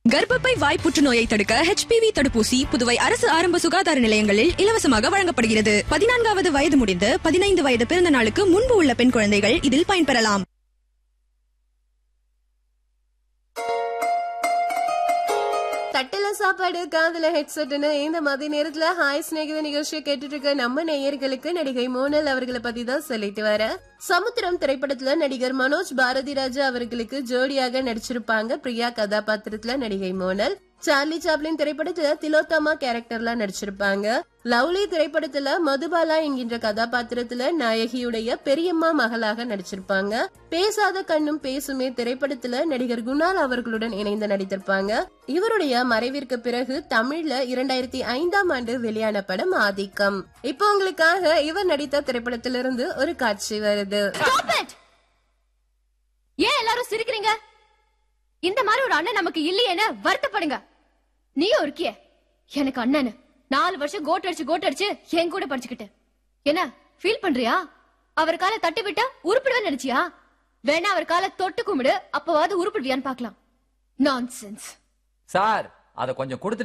கர்ப்பப்பை வாய் புற்றுநோயை தடுக்க ஹெச்பிவி தடுப்பூசி புதுவை அரசு ஆரம்ப சுகாதார நிலையங்களில் இலவசமாக வழங்கப்படுகிறது பதினான்காவது வயது முடிந்து பதினைந்து வயது பிறந்த நாளுக்கு முன்பு உள்ள பெண் குழந்தைகள் இதில் பயன்பெறலாம் தட்டில சாப்பாடு காதுல ஹெட்செட்னு இந்த மாதிரி நேரத்துல ஹாய் ஸ்நேகித நிகழ்ச்சியை கேட்டுட்டு இருக்க நம்ம நேயர்களுக்கு நடிகை மோனல் அவர்களை பத்தி தான் சொல்லிட்டு வர சமுத்திரம் திரைப்படத்துல நடிகர் மனோஜ் பாரதி ராஜா அவர்களுக்கு ஜோடியாக நடிச்சிருப்பாங்க பிரியா கதாபாத்திரத்துல நடிகை மோனல் சார்லி சாப்ளின் திரைப்படத்துல திலோத்தமா கேரக்டர்ல நடிச்சிருப்பாங்க லவ்லி திரைப்படத்துல மதுபாலா என்கின்ற கதாபாத்திரத்துல நாயகியுடைய பெரியம்மா மகளாக நடிச்சிருப்பாங்க பேசாத கண்ணும் பேசுமே திரைப்படத்துல நடிகர் குணால் அவர்களுடன் இணைந்து நடித்திருப்பாங்க இவருடைய மறைவிற்கு பிறகு தமிழ்ல இரண்டாயிரத்தி ஐந்தாம் ஆண்டு வெளியான படம் ஆதிக்கம் இப்போ உங்களுக்காக இவர் நடித்த திரைப்படத்திலிருந்து ஒரு காட்சி வருது ஏன் எல்லாரும் சிரிக்கிறீங்க இந்த மாதிரி ஒரு அண்ணன் நமக்கு இல்லையேன்னு வருத்தப்படுங்க நீயும் இருக்கிய எனக்கு அண்ணன் நாலு வருஷம் கோட் அடிச்சு கோட் அடிச்சு என் கூட படிச்சுக்கிட்டு என்ன ஃபீல் பண்றியா அவர் காலை தட்டி விட்டா உருப்பிடுவேன்னு நினைச்சியா வேணா அவர் காலை தொட்டு கும்பிடு அப்பவாவது உருப்பிடுவியான்னு பார்க்கலாம் நான்சென்ஸ் சார் அத கொஞ்சம் கொடுத்து